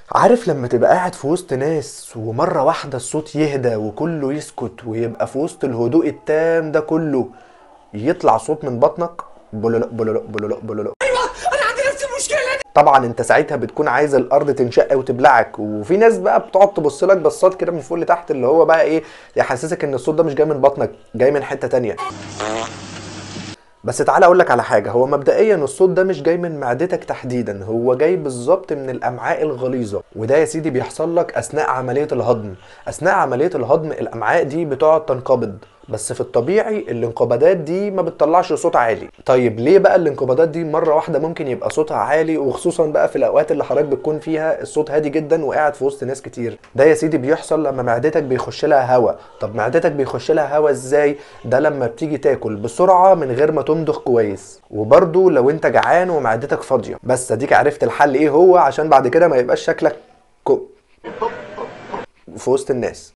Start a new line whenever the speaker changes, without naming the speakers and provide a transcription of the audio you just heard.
عارف لما تبقى قاعد في وسط ناس ومرة واحدة الصوت يهدى وكله يسكت ويبقى في وسط الهدوء التام ده كله يطلع صوت من بطنك بولولو بولولو بولولو بولولو
انا عندي نفس المشكله دي
طبعا انت ساعتها بتكون عايز الارض تنشق وتبلعك وفي ناس بقى بتقعد تبص لك بصات كده من فوق لتحت اللي هو بقى ايه يحسسك ان الصوت ده مش جاي من بطنك جاي من حتة تانية بس تعالى اقول لك على حاجه هو مبدئيا الصوت ده مش جاي من معدتك تحديدا هو جاي بالظبط من الامعاء الغليظه وده يا سيدي بيحصل لك اثناء عمليه الهضم اثناء عمليه الهضم الامعاء دي بتقعد تنقبض بس في الطبيعي الانقباضات دي ما بتطلعش صوت عالي طيب ليه بقى الانقباضات دي مره واحده ممكن يبقى صوتها عالي وخصوصا بقى في الاوقات اللي حضرتك بتكون فيها الصوت هادي جدا وقاعد في وسط ناس كتير ده يا سيدي بيحصل لما معدتك بيخش لها هواء طب معدتك بيخش لها هواء ازاي ده لما بتيجي تاكل بسرعه من غير ما تمضغ كويس وبرده لو انت جعان ومعدتك فاضيه بس اديك عرفت الحل ايه هو عشان بعد كده ما يبقاش شكلك كو في وسط الناس